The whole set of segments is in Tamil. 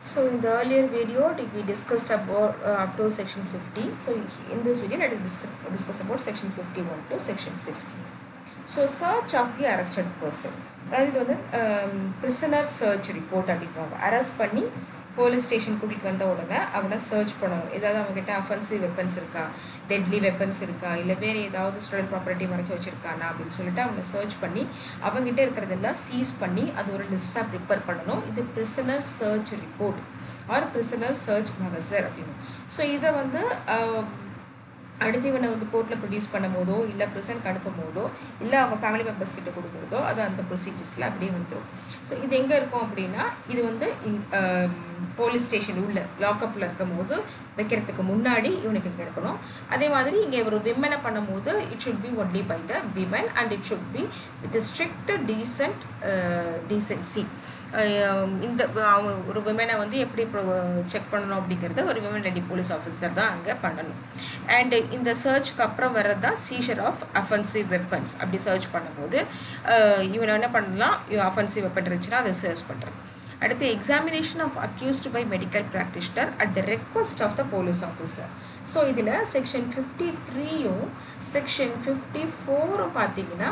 So in the earlier video we discussed about uh, up to section 50. So in this video let us discuss, discuss about section 51 to section 60. So search of the arrested person. அதாவது இது வந்து ப்ரிசனர் சர்ச் ரிப்போர்ட் அப்படின்வாங்க அரெஸ்ட் பண்ணி போலீஸ் ஸ்டேஷன் கூட்டிகிட்டு வந்த உடனே அவனை சர்ச் பண்ணணும் ஏதாவது அவங்ககிட்ட அஃபென்சிவ் வெப்பன்ஸ் இருக்கா டெட்லி வெப்பன்ஸ் இருக்கா இல்லை வேறு ஏதாவது ஸ்டூடெண்ட் ப்ராப்பர்ட்டி மறைச்சி வச்சிருக்கானா அப்படின்னு சொல்லிட்டு அவனை சர்ச் பண்ணி அவங்ககிட்ட இருக்கிறதெல்லாம் சீஸ் பண்ணி அது ஒரு லிஸ்ட்டாக ப்ரிப்பேர் பண்ணணும் இது prisoner search report or prisoner search மகசர் அப்படின்னு ஸோ இதை வந்து அடுத்து இவனை வந்து கோர்ட்டில் ப்ரொடியூஸ் பண்ணும் போதோ இல்லை ப்ரிசன்ட் அனுப்பும் போதோ இல்லை அவங்க ஃபேமிலி மெம்பர்ஸ் கிட்ட கொடுக்குறதோ அது அந்த ப்ரொசீஜர்ஸில் அப்படியே வந்துடும் ஸோ இது எங்கே இருக்கும் அப்படின்னா இது வந்து போலீஸ் ஸ்டேஷன் உள்ள லாக்அப்பில் இருக்கும் போது வைக்கிறதுக்கு முன்னாடி இவனுக்கு இங்கே இருக்கணும் அதே மாதிரி இங்கே ஒரு விமனை பண்ணும்போது it should be only by the women and it should be with strict decent decency இந்த ஒரு விமனை வந்து எப்படி செக் பண்ணணும் அப்படிங்கிறத ஒரு விமன் ரெடி போலீஸ் ஆஃபீஸர் தான் அங்கே பண்ணணும் அண்ட் இந்த சர்ச்க்கு அப்புறம் வர்றது தான் சீஷர் ஆஃப் அஃபென்சிவ் வெப்பன்ஸ் அப்படி சர்ச் பண்ணும்போது இவனை என்ன பண்ணலாம் அஃபென்சிவ் வெப்பன் இருந்துச்சுன்னா அதை சர்ச் பண்ணுறது அடுத்து examination of accused by medical practitioner at the request of the police officer so இதில் செக்ஷன் ஃபிஃப்டி த்ரீயும் செக்ஷன் ஃபிஃப்டி ஃபோரும் பார்த்தீங்கன்னா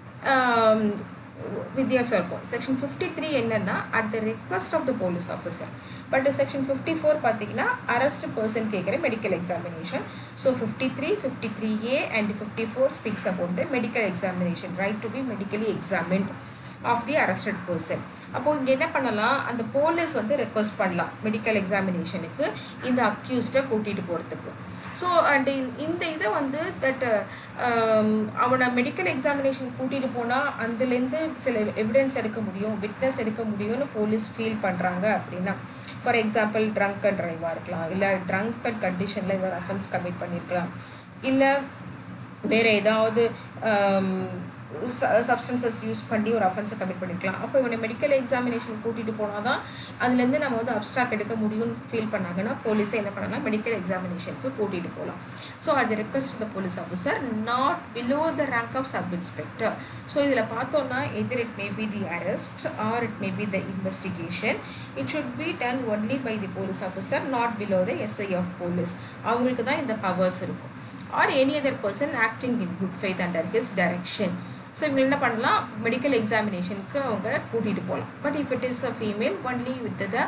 வித்தியாசம் இருக்கும் செக்ஷன் ஃபிஃப்டி த்ரீ என்னென்னா at the request of the police officer but section fifty four பார்த்தீங்கன்னா அரெஸ்ட் பர்சன் கேட்குற medical examination so fifty three fifty three A and fifty four speaks about the medical examination right to be medically examined of the arrested person அப்போது இங்கே என்ன பண்ணலாம் அந்த போலீஸ் வந்து ரெக்வஸ்ட் பண்ணலாம் மெடிக்கல் எக்ஸாமினேஷனுக்கு இந்த அக்யூஸ்டை கூட்டிகிட்டு போகிறதுக்கு ஸோ அண்டு இந்த இதை வந்து தட் அவனை மெடிக்கல் எக்ஸாமினேஷன் கூட்டிகிட்டு போனால் அதுலேருந்து சில எவிடன்ஸ் எடுக்க முடியும் விட்னஸ் எடுக்க முடியும்னு போலீஸ் ஃபீல் பண்ணுறாங்க அப்படின்னா ஃபார் எக்ஸாம்பிள் ட்ரங்க் அண்ட் ட்ரைவாக இருக்கலாம் இல்லை ட்ரங்க் அண்ட் கண்டிஷனில் இவர் அஃபென்ஸ் கமிட் பண்ணியிருக்கலாம் இல்லை வேறு ஏதாவது சப்ஸ்டன்சஸ் யூஸ் பண்ணி ஒரு அஃபென்ஸை கமிட் பண்ணிருக்கலாம் அப்போ இவனை மெடிக்கல் எக்ஸாமினேஷன் கூட்டிகிட்டு போனால் தான் அதுலேருந்து நம்ம வந்து அப்டாக் எடுக்க முடியும்னு ஃபீல் பண்ணாங்கன்னா போலீஸை என்ன பண்ணலாம் மெடிக்கல் எக்ஸாமினேஷனுக்கு கூட்டிகிட்டு போகலாம் ஸோ அது request the police officer not below the rank of sub inspector so இதில் பார்த்தோன்னா either it may be the arrest or it may be the investigation it should be done only by the police officer not below the SI of police அவங்களுக்கு தான் இந்த பவர்ஸ் இருக்கும் or any other person acting in good faith under his direction so இவங்க என்ன பண்ணலாம் மெடிக்கல் எக்ஸாமினேஷனுக்கு அவங்க கூட்டிகிட்டு போகலாம் but if it is a female only with the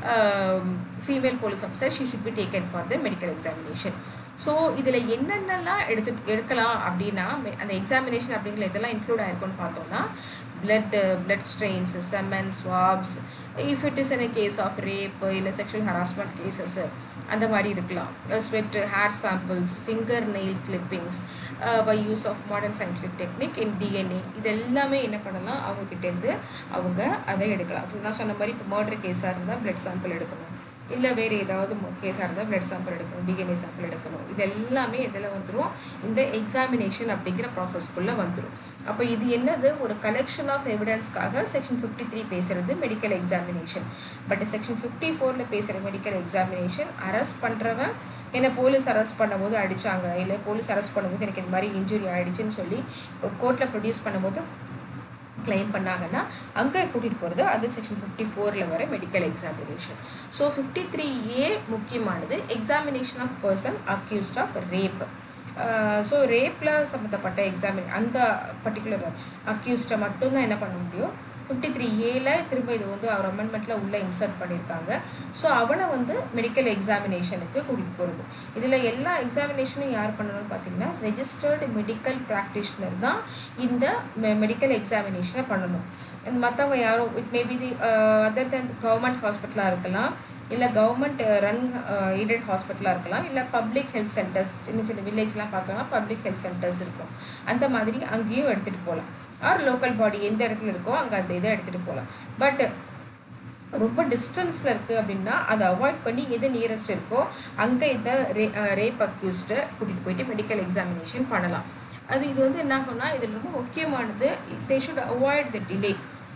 female police officer she should be taken for the medical examination so இதில் என்னென்னலாம் எடுத்து எடுக்கலாம் அப்படின்னா அந்த எக்ஸாமினேஷன் அப்படிங்கிற இதெல்லாம் இன்க்ளூட் ஆயிருக்கும்னு பார்த்தோம்னா blood blood strains semen swabs if it is in case of rape இல்லை செக்ஷுவல் ஹராஸ்மெண்ட் கேசஸ் அந்த மாதிரி இருக்கலாம் sweat hair samples finger nail clippings by use of modern scientific technique in DNA இது எல்லாமே என்ன பண்ணலாம் அவங்கக்கிட்டேருந்து அவங்க அதை எடுக்கலாம் நான் சொன்ன மாதிரி இப்போ மர்டர் கேஸாக இருந்தால் பிளட் சாம்பிள் எடுக்கணும் இல்லை வேறு ஏதாவது கேஸாக இருந்தால் பிளட் சாம்பிள் எடுக்கணும் டிஎன்ஏ சாம்பிள் எடுக்கணும் இது எல்லாமே இதில் வந்துடும் இந்த எக்ஸாமினேஷன் அப்படிங்கிற ப்ராசஸ்க்குள்ளே வந்துடும் அப்போ இது என்னது ஒரு கலெக்ஷன் ஆஃப் எவிடன்ஸ்க்காக செக்ஷன் ஃபிஃப்டி த்ரீ பேசுகிறது medical examination but section fifty ஃபோரில் பேசுகிற மெடிக்கல் எக்ஸாமினேஷன் அரெஸ்ட் பண்ணுறவன் என்னை போலீஸ் அரெஸ்ட் பண்ணும்போது அடித்தாங்க இல்லை போலீஸ் அரெஸ்ட் பண்ணும்போது எனக்கு இந்த மாதிரி இன்ஜுரி ஆகிடுச்சின்னு சொல்லி கோர்ட்டில் ப்ரொடியூஸ் பண்ணும்போது கிளைம் பண்ணாங்கன்னா அங்கே கூட்டிகிட்டு போகிறது அது செக்ஷன் ஃபிஃப்டி ஃபோரில் வர medical examination so fifty three A முக்கியமானது examination of person accused of rape so ரேப்பில் சம்மந்தப்பட்ட எக்ஸாமின் அந்த பர்டிகுலர் அக்யூஸ்டை மட்டும்தான் என்ன பண்ண முடியும் ஃபிஃப்டி த்ரீ ஏல திரும்ப இது வந்து அவர் அமெண்ட்மெண்ட்டில் உள்ளே இன்சர்ட் பண்ணியிருக்காங்க ஸோ அவனை வந்து மெடிக்கல் எக்ஸாமினேஷனுக்கு கூட்டிகிட்டு போகிறது இதில் எல்லா எக்ஸாமினேஷனும் யார் பண்ணணும்னு பார்த்தீங்கன்னா ரெஜிஸ்டர்டு மெடிக்கல் ப்ராக்டிஷனர் தான் இந்த மெடிக்கல் எக்ஸாமினேஷனை பண்ணணும் மற்றவங்க யாரும் it may be the other then government ஹாஸ்பிட்டலாக இருக்கலாம் இல்லை கவர்மெண்ட் ரன் எய்டட் ஹாஸ்பிட்டலாக இருக்கலாம் இல்லை பப்ளிக் ஹெல்த் சென்டர்ஸ் சின்ன சின்ன வில்லேஜ்லாம் பார்த்தோம்னா பப்ளிக் ஹெல்த் சென்டர்ஸ் இருக்கும் அந்த மாதிரி அங்கேயும் எடுத்துகிட்டு போகலாம் ஆர் லோக்கல் பாடி எந்த இடத்துல இருக்கோ அங்கே அந்த இதை எடுத்துகிட்டு போகலாம் பட் ரொம்ப டிஸ்டன்ஸில் இருக்குது அப்படின்னா அதை அவாய்ட் பண்ணி எது நியரஸ்ட் இருக்கோ அங்கே இந்த ரே ரேப் அக்யூஸ்ட்டை கூட்டிகிட்டு போயிட்டு மெடிக்கல் எக்ஸாமினேஷன் பண்ணலாம் அது இது வந்து என்ன ஆகும்னா இதில் ரொம்ப முக்கியமானது they should avoid the delay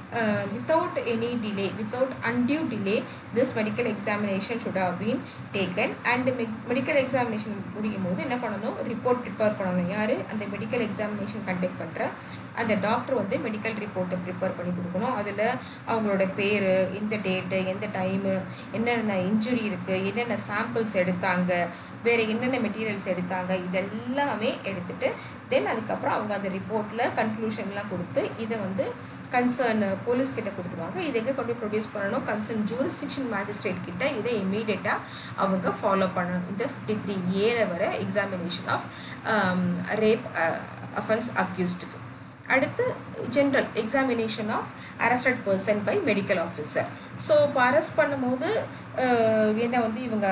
without any delay without undue delay this medical examination should have been taken and medical examination முடியும் போது என்ன பண்ணணும் ரிப்போர்ட் ப்ரிப்பேர் பண்ணணும் யார் அந்த மெடிக்கல் எக்ஸாமினேஷன் கண்டக்ட் பண்ணுற அந்த டாக்டர் வந்து மெடிக்கல் ரிப்போர்ட்டை ப்ரிப்பேர் பண்ணி கொடுக்கணும் அதில் அவங்களோட பேர் எந்த டேட்டு எந்த டைமு என்னென்ன இன்ஜுரி இருக்குது என்னென்ன சாம்பிள்ஸ் எடுத்தாங்க வேறு என்னென்ன மெட்டீரியல்ஸ் எடுத்தாங்க இதெல்லாமே எடுத்துட்டு தென் அதுக்கப்புறம் அவங்க அந்த ரிப்போர்ட்டில் கன்க்ளூஷன்லாம் கொடுத்து இதை வந்து கன்சர்ன் போலீஸ் கிட்ட கொடுத்துருவாங்க இதை எங்கே கொண்டு போய் ப்ரொடியூஸ் பண்ணணும் கன்சர்ன் ஜூரிஸ்டிக்ஷன் மேஜிஸ்ட்ரேட் கிட்ட இதை இமீடியட்டாக அவங்க ஃபாலோ பண்ணணும் இந்த ஃபிஃப்டி த்ரீ ஏல வர எக்ஸாமினேஷன் ஆஃப் ரேப் அஃபென்ஸ் அக்யூஸ்டுக்கு அடுத்து general examination of arrested person by medical officer so இப்போ அரெஸ்ட் பண்ணும்போது என்ன வந்து இவங்க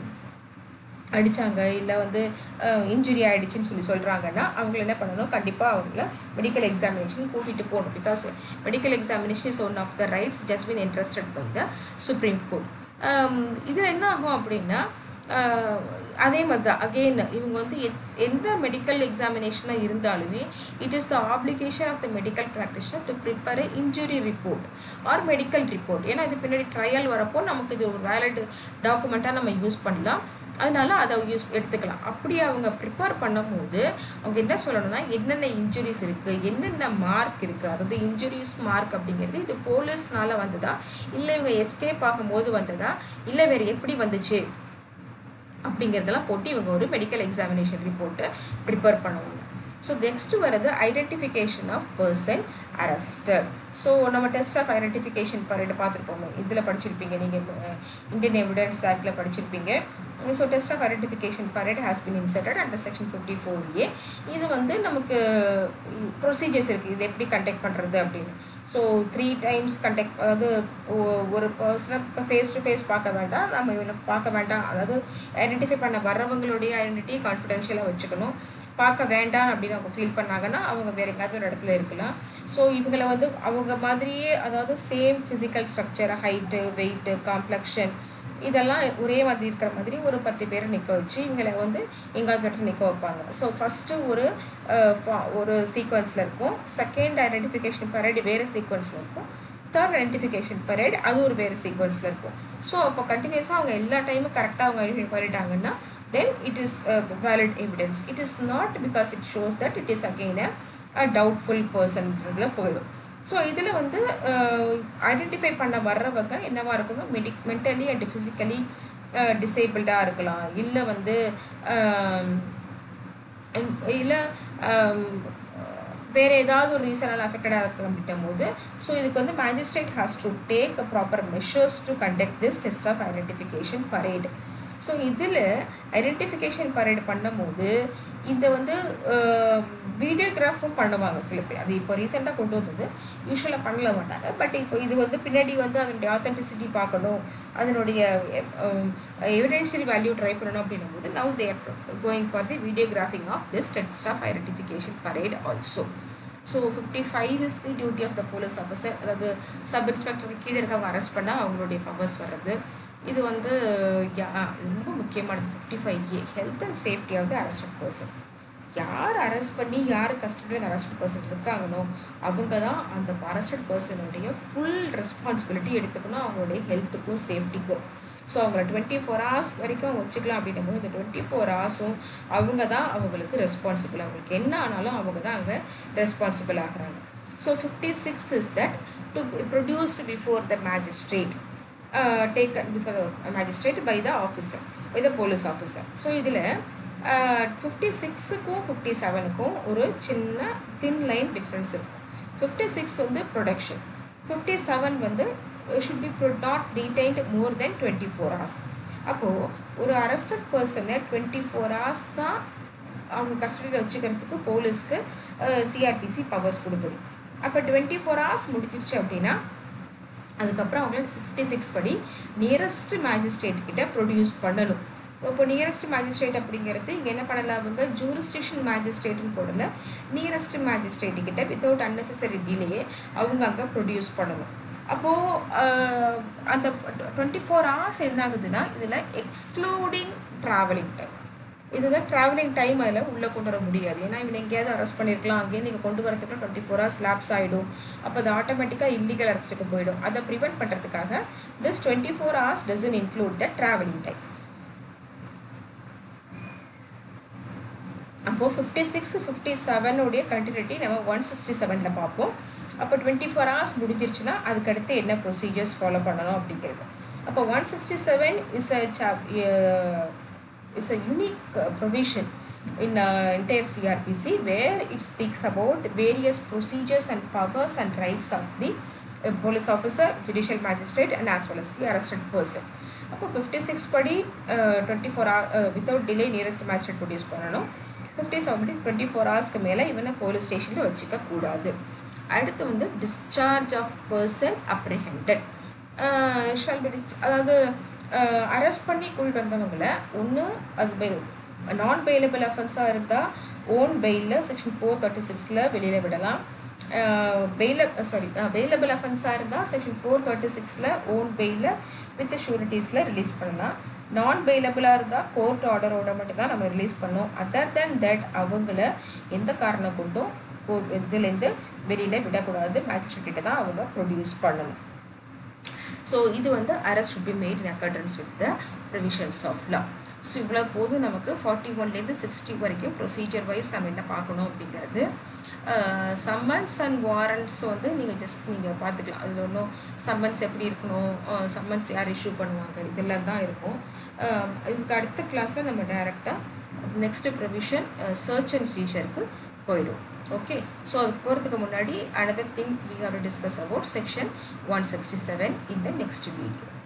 அடித்தாங்க இல்லை வந்து இன்ஜுரி ஆகிடுச்சின்னு சொல்லி சொல்கிறாங்கன்னா அவங்கள என்ன பண்ணணும் கண்டிப்பாக அவங்கள மெடிக்கல் எக்ஸாமினேஷன் கூட்டிகிட்டு போகணும் because medical examination is one of the rights just been interested by the Supreme Court இதில் என்ன ஆகும் அப்படின்னா அதே மாதிரி தான் அகெயின் இவங்க வந்து எந்த மெடிக்கல் எக்ஸாமினேஷனாக இருந்தாலுமே it is the application of the medical practitioner to prepare injury report or medical report ஏன்னா இது பின்னாடி ட்ரையல் வரப்போ நமக்கு இது ஒரு வேலிட் டாக்குமெண்ட்டாக நம்ம யூஸ் பண்ணலாம் அதனால அதை யூஸ் எடுத்துக்கலாம் அப்படி அவங்க ப்ரிப்பேர் பண்ணும்போது அவங்க என்ன சொல்லணும்னா என்னென்ன இன்ஜுரிஸ் இருக்குது என்னென்ன மார்க் இருக்குது அதாவது இன்ஜுரிஸ் மார்க் அப்படிங்கிறது இது போலீஸ்னால வந்ததா இல்லை இவங்க எஸ்கேப் ஆகும்போது வந்ததா இல்லை வேறு எப்படி வந்துச்சு அப்படிங்கிறதெல்லாம் போட்டு இவங்க ஒரு மெடிக்கல் எக்ஸாமினேஷன் ரிப்போர்ட்டை ப்ரிப்பேர் பண்ணுவாங்க ஸோ நெக்ஸ்ட் வரது identification of person arrested so நம்ம டெஸ்ட் ஆஃப் ஐடென்டிஃபிகேஷன் பரேட் பார்த்துருப்போம் இதில் படிச்சிருப்பீங்க நீங்கள் இந்தியன் எவிடன்ஸ் ஆக்டில் படிச்சிருப்பீங்க so test of identification parade has been inserted under section fifty four A இது வந்து நமக்கு ப்ரொசீஜர்ஸ் இருக்குது இது எப்படி கண்டக்ட் பண்ணுறது அப்படின்னு ஸோ த்ரீ டைம்ஸ் கண்டக்ட் அதாவது ஒரு பர்சனை இப்போ ஃபேஸ் டு ஃபேஸ் பார்க்க வேண்டாம் நம்ம இவனை பார்க்க வேண்டாம் அதாவது ஐடென்டிஃபை பண்ண வர்றவங்களுடைய ஐடென்டிட்டியை கான்ஃபிடென்ஷியலாக வச்சுக்கணும் பார்க்க வேண்டாம் அப்படின்னு அவங்க ஃபீல் பண்ணாங்கன்னா அவங்க வேறு எங்கேயாவது ஒரு இடத்துல இருக்கலாம் ஸோ இவங்களை வந்து அவங்க மாதிரியே அதாவது same physical structure height weight complexion இதெல்லாம் ஒரே மாதிரி இருக்கிற மாதிரி ஒரு பத்து பேரை நிற்க வச்சு இவங்களை வந்து எங்காவது இடத்துல நிற்க வைப்பாங்க ஸோ ஃபஸ்ட்டு ஒரு ஒரு சீக்வன்ஸில் இருக்கும் செகண்ட் ஐடென்டிஃபிகேஷன் பரேடு வேறு சீக்வன்ஸில் இருக்கும் தேர்ட் ஐடென்டிஃபிகேஷன் பரேட் அது ஒரு வேறு சீக்வன்ஸில் இருக்கும் ஸோ அப்போ கண்டினியூஸாக அவங்க எல்லா டைமும் கரெக்டாக அவங்க ஐடென்டிஃபை பண்ணிட்டாங்கன்னா then it is uh, valid evidence. It is not because it shows that it is again a, a doubtful person போயிடும் ஸோ இதில் வந்து ஐடென்டிஃபை பண்ண வர்றவங்க என்னவா இருக்கணும் மெடி மென்டலி அண்ட் ஃபிசிக்கலி டிசேபிள்டாக இருக்கலாம் இல்லை வந்து இல்லை வேறு ஏதாவது ஒரு ரீசனால் அஃபெக்டடாக இருக்கலாம் அப்படின்னும் போது ஸோ இதுக்கு வந்து magistrate has to take proper measures to conduct this test of identification parade so இதில் ஐடென்டிஃபிகேஷன் பரேட் பண்ணும்போது இந்த வந்து வீடியோகிராஃபும் பண்ணுவாங்க சில பேர் அது இப்போ ரீசெண்டாக கொண்டு வந்தது யூஸ்வலாக பண்ணல மாட்டாங்க பட் இப்போ இது வந்து பின்னாடி வந்து அதனுடைய ஆத்தென்டிசிட்டி பார்க்கணும் அதனுடைய எவிடென்ஷியல் வேல்யூ ட்ரை பண்ணணும் அப்படின்னும் போது now they're going for the videographing of this test of identification parade also so fifty five is the duty of the police officer அதாவது சப் இன்ஸ்பெக்டருக்கு கீழே இருக்கவங்க அரெஸ்ட் பண்ணால் அவங்களுடைய பவர்ஸ் வர்றது இது வந்து ரொம்ப முக்கியமானது fifty five A health and safety of the arrested person யார் அரெஸ்ட் பண்ணி யார் கஸ்டடியில் அரெஸ்டட் பர்சன் இருக்காங்களோ அவங்க தான் அந்த அரெஸ்டட் பர்சனுடைய ஃபுல் ரெஸ்பான்சிபிலிட்டி எடுத்துக்கணும் அவங்களுடைய ஹெல்த்துக்கும் சேஃப்டிக்கும் ஸோ அவங்கள டுவெண்ட்டி ஃபோர் ஹவர்ஸ் வரைக்கும் அவங்க வச்சுக்கலாம் அப்படின்னும் போது இந்த டுவெண்ட்டி ஃபோர் ஹவர்ஸும் அவங்க தான் அவங்களுக்கு ரெஸ்பான்சிபிள் அவங்களுக்கு என்ன ஆனாலும் அவங்க தான் அங்கே ரெஸ்பான்சிபிள் ஆகிறாங்க so fifty six is that to produced before the magistrate taken before the magistrate by the officer by the police officer so இதில் ஃபிஃப்டி சிக்ஸுக்கும் ஃபிஃப்டி செவனுக்கும் ஒரு சின்ன தின் லைன் டிஃப்ரென்ஸ் இருக்கும் ஃபிஃப்டி சிக்ஸ் வந்து ப்ரொடக்ஷன் ஃபிஃப்டி செவன் வந்து should be not detained more than twenty four hours அப்போது ஒரு அரெஸ்டட் பர்சனை டுவெண்ட்டி ஃபோர் ஹவர்ஸ் தான் அவங்க கஸ்டடியில் வச்சுக்கிறதுக்கு போலீஸ்க்கு சிஆர்பிசி பவர்ஸ் கொடுக்குது அப்போ டுவெண்ட்டி ஃபோர் ஹவர்ஸ் முடிஞ்சிருச்சு அப்படின்னா அதுக்கப்புறம் அவங்கள ஃபிஃப்டி சிக்ஸ் படி நியரஸ்ட் மேஜிஸ்ட்ரேட் கிட்ட ப்ரொடியூஸ் பண்ணணும் இப்போ நியரஸ்ட் மேஜிஸ்ட்ரேட் அப்படிங்கிறது இங்கே என்ன பண்ணலாம் அவங்க ஜூரிஸ்டிக்ஷன் மேஜிஸ்ட்ரேட்னு போடல நியரஸ்ட் மேஜிஸ்ட்ரேட் கிட்ட வித்தவுட் அன்னெசரி டிலே அவங்க அங்கே ப்ரொடியூஸ் பண்ணணும் அப்போது அந்த டுவெண்ட்டி ஃபோர் ஹவர்ஸ் என்ன ஆகுதுன்னா இதில் எக்ஸ்க்ளூடிங் ட்ராவலிங் டைம் இதுதான் ட்ராவலிங் டைம் அதில் உள்ளே கொண்டு வர முடியாது ஏன்னா இவன் எங்கேயாவது அரெஸ்ட் பண்ணியிருக்கலாம் அங்கேயே நீங்கள் கொண்டு வரதுக்குள்ள டுவெண்ட்டி ஃபோர் ஹவர்ஸ் லேப்ஸ் ஆகிடும் அப்போ அது ஆட்டோமேட்டிக்காக இல்லீகல் அரெஸ்ட்டுக்கு போயிடும் அதை ப்ரிவெண்ட் பண்ணுறதுக்காக this twenty four hours doesn't include the travelling time அப்போது ஃபிஃப்டி சிக்ஸ் ஃபிஃப்டி செவனுடைய கண்டினியூட்டி நம்ம ஒன் சிக்ஸ்டி செவனில் பார்ப்போம் அப்போ டுவெண்ட்டி ஃபோர் ஹவர்ஸ் முடிஞ்சிருச்சுன்னா அதுக்கடுத்து என்ன ப்ரொசீஜர்ஸ் ஃபாலோ பண்ணணும் அப்படிங்கிறது அப்போ one sixty seven is a it's a unique provision in uh, entire CRPC where it speaks about various procedures and powers and rights of the uh, police officer, judicial magistrate and as well as the arrested person. அப்போ ஃபிஃப்டி சிக்ஸ் படி twenty four hour without delay nearest magistrate produce பண்ணணும் ஃபிஃப்டி செவன் படி டுவெண்ட்டி ஃபோர் ஹவர்ஸ்க்கு மேலே இவனை போலீஸ் ஸ்டேஷனில் வச்சுக்க கூடாது அடுத்து வந்து discharge of person apprehended shall be அதாவது அரெஸ்ட் பண்ணி கூட்டிட்டு வந்தவங்களை ஒன்று அது நான் பெயிலபிள் அஃபென்ஸாக இருந்தால் ஓன் பெயிலில் செக்ஷன் ஃபோர் தேர்ட்டி சிக்ஸில் வெளியில் விடலாம் பெயில சாரி பெயிலபிள் அஃபென்ஸாக இருந்தால் செக்ஷன் ஃபோர் தேர்ட்டி சிக்ஸில் ஓன் பெயிலில் வித் ஷூரிட்டிஸில் ரிலீஸ் பண்ணலாம் நான் பெயிலபிளாக இருந்தால் கோர்ட் ஆர்டரோட மட்டும் தான் நம்ம ரிலீஸ் பண்ணோம் அதர் தேன் தட் அவங்கள எந்த காரணம் கொண்டும் இதுலேருந்து வெளியில் விடக்கூடாது மேஜிஸ்ட்ரேட் தான் அவங்க ப்ரொடியூஸ் பண்ணணும் ஸோ இது வந்து arrest should be made in accordance with the provisions of law so இவ்வளோ போதும் நமக்கு ஃபார்ட்டி ஒன்லேருந்து சிக்ஸ்டி வரைக்கும் ப்ரொசீஜர் வைஸ் நம்ம என்ன பார்க்கணும் அப்படிங்கிறது சம்மன்ஸ் அண்ட் வாரண்ட்ஸ் வந்து நீங்கள் ஜஸ்ட் நீங்கள் பார்த்துக்கலாம் அதில் ஒன்றும் சம்மன்ஸ் எப்படி இருக்கணும் சம்மன்ஸ் யார் இஷ்யூ பண்ணுவாங்க இதெல்லாம் தான் இருக்கும் இதுக்கு அடுத்த கிளாஸில் நம்ம டைரெக்டாக நெக்ஸ்ட்டு ப்ரொவிஷன் சர்ச் அண்ட் சீஷருக்கு போயிடும் ஓகே ஸோ அதுக்கு போகிறதுக்கு முன்னாடி another thing we have to discuss about section one sixty seven in the next video